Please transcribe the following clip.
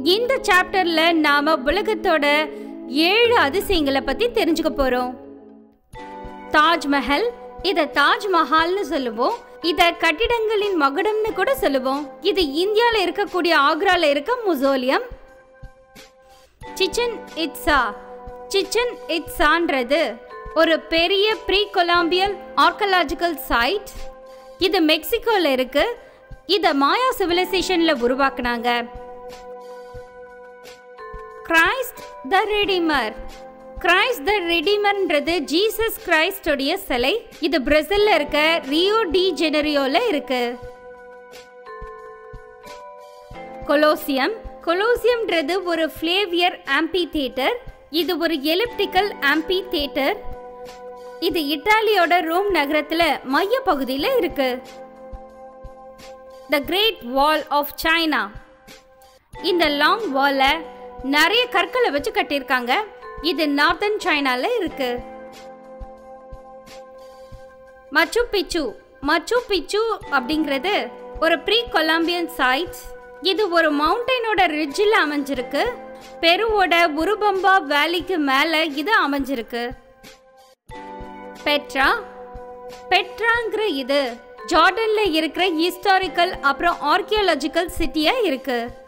இந்த சாப்டர்ல நாம உலகத்தோட ஏழு அதிசயங்களை பத்தி தெரிஞ்சுக்க போறோம் தாஜ்மஹல் இத தாஜ்மஹால்னு சொல்லுவோம் இத கட்டிடங்களின் மகுடம்னு கூட சொல்லுவோம் இது இந்தியால இருக்கக்கூடிய ஆக்ரால இருக்க முசோலியம் சிச்சன் இட்ஸா சிச்சன் இட்ஸான்றது ஒரு பெரிய ப்ரீ கொலாம்பியல் ஆர்கலாஜிக்கல் சைட் இது மெக்சிகோல இருக்கு இத மாயா சிவிலைசேஷன்ல உருவாக்குனாங்க Christ the Redeemer Christ the ரெடிமர்ன்றது ஜீசஸ் கிரைஸ்டோடைய சிலை இது பிரேசில்ல இருக்க ரியோ டி ஜெனரியோல இருக்கு கொலோசியம் கொலோசியம்ன்றது ஒரு ஃப்ளேவியர் ஆம்பி தியேட்டர் இது ஒரு எலிப்டிக்கல் ஆம்பி தியேட்டர் இது இத்தாலியோட ரோம் நகரத்துல மைய பகுதியில் இருக்கு the Great Wall of China இந்த லாங் வாலை நிறைய கற்களை வச்சு கட்டியிருக்காங்க இது நார்த்தன் சைனால இருக்கு மச்சு பிச்சு மச்சு பிச்சு அப்படிங்கிறது ஒரு ப்ரீ கொலம்பியன் சைட் இது ஒரு மவுண்டனோட ரிட்ஜில் அமைஞ்சிருக்கு பெருவோட உருபம்பா வேலிக்கு மேலே இது அமைஞ்சிருக்கு பெட்ரா பெட்ராங்கிற இது ஜார்டன்ல இருக்கிற ஹிஸ்டாரிக்கல் அப்புறம் ஆர்கியாலஜிக்கல் சிட்டியா இருக்கு